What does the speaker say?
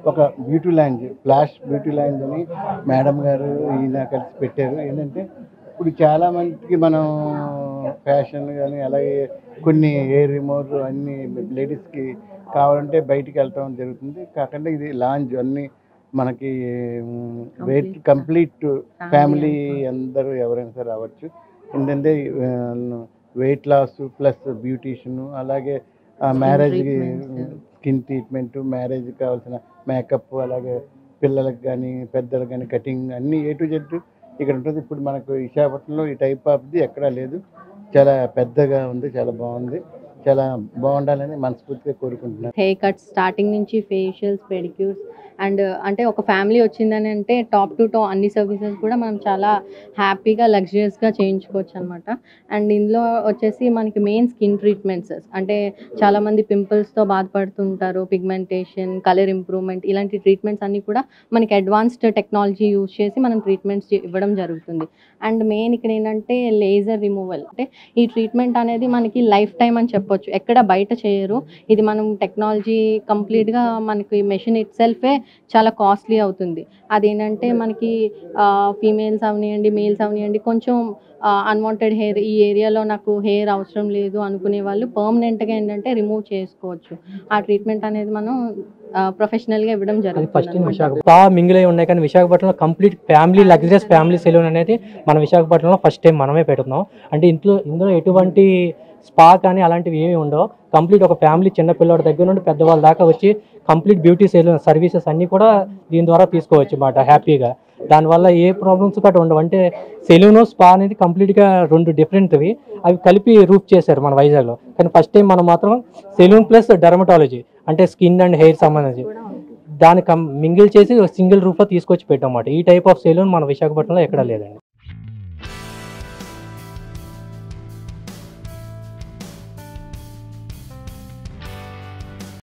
ఒక beauty lounge flash beauty lounge అని madam గారు ఈయన కలిసి పెట్టారు ఏంటంటే ఇప్పుడు చాలా మందికి మనం ఫ్యాషన్ కానీ అలాగే కొన్ని హెయిర్ రిమూవర్ అన్ని లేడీస్కి కావాలంటే బయటికి వెళ్ళటం జరుగుతుంది కాకుండా ఇది లాంజ్ అన్ని మనకి వెయిట్ కంప్లీట్ ఫ్యామిలీ అందరూ ఎవరైనా సరే రావచ్చు ఏంటంటే వెయిట్ లాస్ ప్లస్ బ్యూటీషియన్ అలాగే మ్యారేజ్కి స్కిన్ ట్రీట్మెంట్ మ్యారేజ్ కావాల్సిన మేకప్ అలాగే పిల్లలకు కానీ పెద్దలకు కానీ కటింగ్ అన్ని ఏ టు జెడ్ ఇక్కడ ఉంటుంది ఇప్పుడు మనకు విశాఖపట్నంలో ఈ టైప్ ఆఫ్ది ఎక్కడా లేదు చాలా పెద్దగా ఉంది చాలా బాగుంది చాలా బాగుండాలని మనస్ఫూర్తిగా కోరుకుంటున్నాను హెయిర్ కట్స్ స్టార్టింగ్ నుంచి ఫేషియల్స్ పెడిక్యూర్స్ అండ్ అంటే ఒక ఫ్యామిలీ వచ్చిందని అంటే టాప్ టు టాప్ అన్ని సర్వీసెస్ కూడా మనం చాలా హ్యాపీగా లగ్జరియస్గా చేయించుకోవచ్చు అనమాట అండ్ ఇందులో వచ్చేసి మనకి మెయిన్ స్కిన్ ట్రీట్మెంట్స్ అంటే చాలామంది పింపుల్స్తో బాధపడుతుంటారు పిగ్మెంటేషన్ కలర్ ఇంప్రూవ్మెంట్ ఇలాంటి ట్రీట్మెంట్స్ అన్నీ కూడా మనకి అడ్వాన్స్డ్ టెక్నాలజీ యూజ్ చేసి మనం ట్రీట్మెంట్స్ ఇవ్వడం జరుగుతుంది అండ్ మెయిన్ ఇక్కడ ఏంటంటే లేజర్ రిమూవల్ అంటే ఈ ట్రీట్మెంట్ అనేది మనకి లైఫ్ టైం అని చెప్పొచ్చు ఎక్కడ బయట చేయరు ఇది మనం టెక్నాలజీ కంప్లీట్గా మనకి మెషిన్ ఇట్ సెల్ఫే చాలా కాస్ట్లీ అవుతుంది అదేంటంటే మనకి ఫీమేల్స్ అవనివ్వండి మేల్స్ అవనివ్వండి కొంచెం అన్వాంటెడ్ హెయిర్ ఈ ఏరియాలో నాకు హెయిర్ అవసరం లేదు అనుకునే వాళ్ళు పర్మనెంట్గా ఏంటంటే రిమూవ్ చేసుకోవచ్చు ఆ ట్రీట్మెంట్ అనేది మనం ప్రొఫెషనల్గా ఇవ్వడం అది ఫస్ట్ జరుగుతుంది విశాఖ బాగా మింగిల్ అయి ఉన్నాయి కానీ విశాఖపట్నంలో complete family luxurious family salon అనేది మన విశాఖపట్నంలో ఫస్ట్ టైం మనమే పెడుతున్నాం అంటే ఇంట్లో ఇందులో ఎటువంటి స్పా కానీ అలాంటివి ఏమి ఉండవు కంప్లీట్ ఒక ఫ్యామిలీ చిన్న పిల్లవాడి దగ్గర నుండి పెద్దవాళ్ళ దాకా వచ్చి కంప్లీట్ బ్యూటీ సెలూన్ సర్వీసెస్ అన్నీ కూడా దీని ద్వారా తీసుకోవచ్చు అన్నమాట హ్యాపీగా దానివల్ల ఏ ప్రాబ్లమ్స్ గట్రా ఉండవు అంటే సెలూన్ స్పా అనేది కంప్లీట్గా రెండు డిఫరెంట్వి అవి కలిపి రూప్ చేశారు మన వైజాగ్లో కానీ ఫస్ట్ టైం మనం మాత్రం సెలూన్ ప్లస్ డర్మటాలజీ అంటే స్కిన్ అండ్ హెయిర్ సంబంధించి దాన్ని కం మింగిల్ చేసి సింగిల్ రూఫ్లో తీసుకొచ్చి పెట్టామన్నమాట ఈ టైప్ ఆఫ్ సెలూన్ మన విశాఖపట్నంలో ఎక్కడ లేదండి